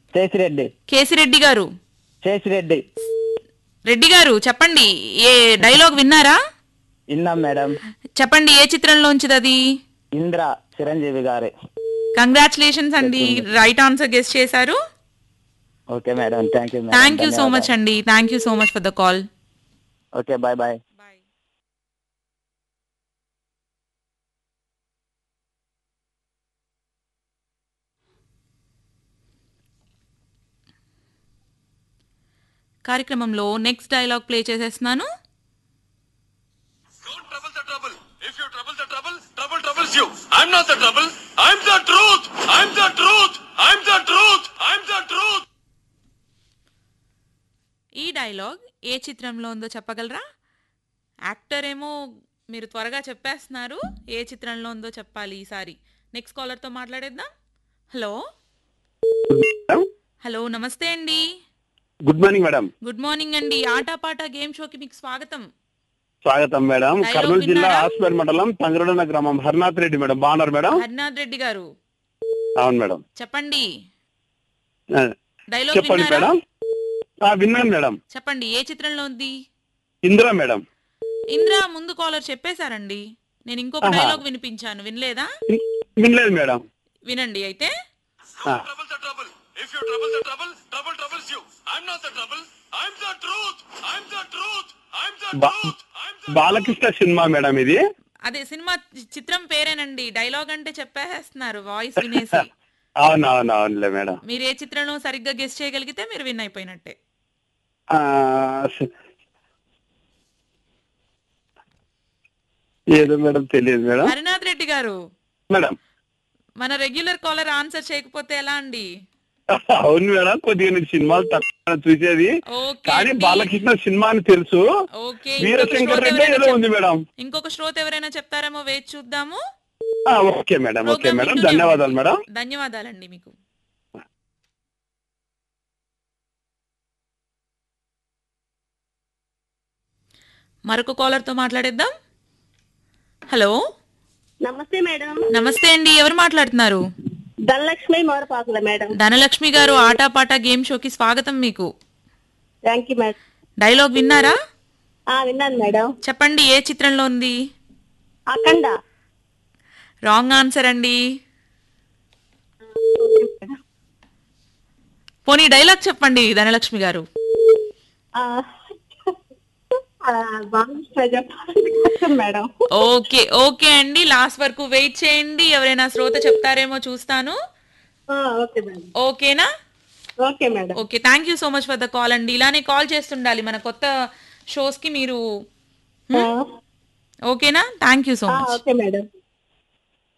శేషిరెడ్డి కేసిరెడ్డి గారు శేషిరెడ్డి రెడ్డి గారు చెప్పండి ఏ డైలాగ్ విన్నారా విన్నాం మేడం చెప్పండి ఏ చిత్రంలోంచిది అది ఇంద్ర చిరంజీవి గారి కంగ్రాచులేషన్స్ అండి రైట్ ఆన్సర్ గెస్ట్ చేశారు okay madam thank you thank you so much అండి thank you so much for the call okay bye bye కార్యక్రమంలో నెక్స్ట్ డైలాగ్ ప్లే చేసేస్తున్నాను Don't trouble the trouble. If you trouble the trouble, trouble troubles you. I'm not the trouble. I'm the truth. I'm the truth. I'm the truth. I'm the truth. ఈ dialogue ఏ చిత్రంలో ఉందో చెప్పగలరా actor ఏమో మీరు త్వరగా చెప్పేస్తున్నారు ఏ చిత్రంలో ఉందో చెప్పాలి ఈసారి నెక్స్ట్ కాలర్తో మాట్లాడేద్దాం హలో హలో నమస్తే అండి good morning madam good morning అండి ఆటాపాట గేమ్ షోకి మీకు స్వాగతం స్వాగతం మేడం Dialogue కర్నూలు జిల్లా విన్నారా? హాస్పేట్ మండలం తంగరడన గ్రామం హరినాథ్ రెడ్డి మేడం బాగున్నారు మేడం హరినాథ్ రెడ్డి గారు అవును మేడం చెప్పండి ఆ, డైలాగ్ చెప్పండి విన్నారా మేడం ఆ, విన్నాను మేడం చెప్పండి ఏ చిత్రంలో ఉంది ఇందిరా మేడం ఇంద్ర ముందు కాలర్ చెప్పేశారండి నేను ఇంకొక ఆహా. డైలాగ్ వినిపించాను వినలేదా విన్- వినలేదు మేడం వినండి అయితే ఆ, Trouble the trouble. If you trouble the trouble, trouble troubles you. I'm not the trouble. I'm the truth. I'm the truth. I'm the బా- truth. I'm the బాలకృష్ణ సినిమా మేడం ఇది అదే సినిమా చి- చిత్రం పేరేనండి డైలాగ్ అంటే చెప్పేస్తున్నారు వాయిస్ వినేసి అవును అవును అవునులే మేడం మీరు ఏ చిత్రంలో సరిగ్గా గెస్ట్ చేయగలిగితే మీరు విన్ అయిపోయినట్టే ఆ, స- ఏదో మేడం తెలియదు మేడం హరినాథ్ రెడ్డి గారు మేడం మన రెగ్యులర్ కాలర్ ఆన్సర్ చేయకపోతే ఎలా అండి అవును మేడం కొద్దిగా నేను సినిమాలు తక్కువ చూసేది ఓకే కానీ అండి. బాలకృష్ణ సినిమా అని తెలుసు ఓకే ఇంకొక వీరశంకర్ శ్రోత రెడ్డి ఎవరైనా ఏదో చెప్- ఉంది మేడం ఇంకొక శ్రోత ఎవరైనా చెప్తారేమో వేచి చూద్దాము ఆ, okay madam okay program madam వింటూనే ధన్యవాదాలు ఉండండి. మేడం ధన్యవాదాలండి మీకు మరొక కాలర్ తో మాట్లాడేద్దాం హలో నమస్తే మేడం నమస్తే అండి ఎవరు మాట్లాడుతున్నారు ధనలక్ష్మి మోరపాకుల మేడం ధనలక్ష్మి గారు ఆటాపాట గేమ్ షోకి స్వాగతం మీకు థ్యాంక్ యూ మేడం డైలాగ్ విన్నారా ఆ విన్నాను మేడం చెప్పండి ఏ చిత్రంలో ఉంది అఖండ రాంగ్ ఆన్సర్ అండి పోనీ డైలాగ్ చెప్పండి ధనలక్ష్మి గారు ఆ, ఆ, బాలకృష్ణ చెప్పాలి కష్టం మేడం ఓకే ఓకే అండి లాస్ట్ వరకు వెయిట్ చేయండి ఎవరైనా శ్రోత చెప్తారేమో చూస్తాను ఆ, ఓకే మేడం ఓకేనా okay madam okay thank you so much for the call అండి ఇలానే కాల్ చేస్తుండాలి మన కొత్త షోస్ కి మీరు ఆ, ఓకేనా థ్యాంక్ యూ సో ఆ, మచ్ ఓకే మేడం